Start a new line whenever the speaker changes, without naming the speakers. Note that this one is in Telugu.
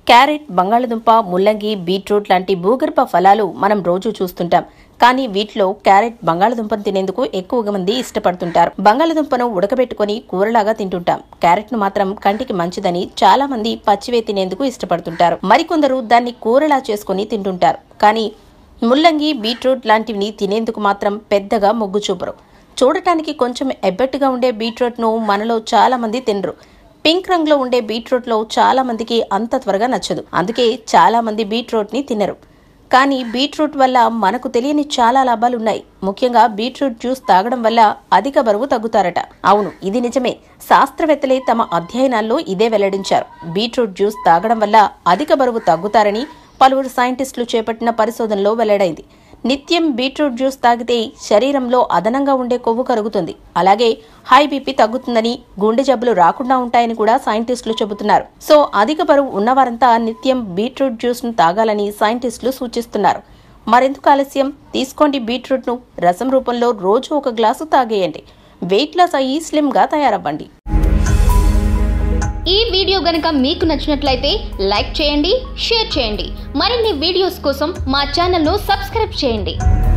క్యారెట్ బంగాళదుంప ముల్లంగి బీట్రూట్ లాంటి భూగర్భ ఫలాలు మనం రోజు చూస్తుంటాం కానీ వీటిలో క్యారెట్ బంగాళదుంపను తినేందుకు ఎక్కువగా మంది ఇష్టపడుతుంటారు బంగాళదుంపను ఉడకబెట్టుకుని కూరలాగా తింటుంటాం క్యారెట్ ను మాత్రం కంటికి మంచిదని చాలా మంది పచ్చివే తినేందుకు ఇష్టపడుతుంటారు మరికొందరు దాన్ని కూరలా చేసుకుని తింటుంటారు కానీ ముల్లంగి బీట్రూట్ లాంటివి తినేందుకు మాత్రం పెద్దగా మొగ్గు చూపరు చూడటానికి కొంచెం ఎబ్బెట్టుగా ఉండే బీట్రూట్ను మనలో చాలా మంది తినరు పింక్ రంగులో ఉండే బీట్రూట్లో చాలా మందికి అంత త్వరగా నచ్చదు అందుకే చాలా మంది బీట్రూట్ని తినరు కానీ బీట్రూట్ వల్ల మనకు తెలియని చాలా లాభాలు ఉన్నాయి ముఖ్యంగా బీట్రూట్ జ్యూస్ తాగడం వల్ల అధిక బరువు తగ్గుతారట అవును ఇది నిజమే శాస్త్రవేత్తలే తమ అధ్యయనాల్లో ఇదే వెల్లడించారు బీట్రూట్ జ్యూస్ తాగడం వల్ల అధిక బరువు తగ్గుతారని పలువురు సైంటిస్టులు చేపట్టిన పరిశోధనలో వెల్లడైంది నిత్యం బీట్రూట్ జ్యూస్ తాగితే శరీరంలో అదనంగా ఉండే కొవ్వు కరుగుతుంది అలాగే హై బీపీ తగ్గుతుందని గుండె జబ్బులు రాకుండా ఉంటాయని కూడా సైంటిస్టులు చెబుతున్నారు సో అధిక బరువు ఉన్నవారంతా నిత్యం బీట్రూట్ జ్యూస్ ను తాగాలని సైంటిస్టులు సూచిస్తున్నారు మరెందుకు ఆలస్యం తీసుకోండి బీట్రూట్ ను రసం రూపంలో రోజు ఒక గ్లాసు తాగేయండి వెయిట్ లాస్ అయ్యి స్లిమ్ గా తయారవ్వండి
ఈ వీడియో గనుక మీకు నచ్చినట్లయితే లైక్ చేయండి షేర్ చేయండి మరిన్ని వీడియోస్ కోసం మా ఛానల్ను సబ్స్క్రైబ్ చేయండి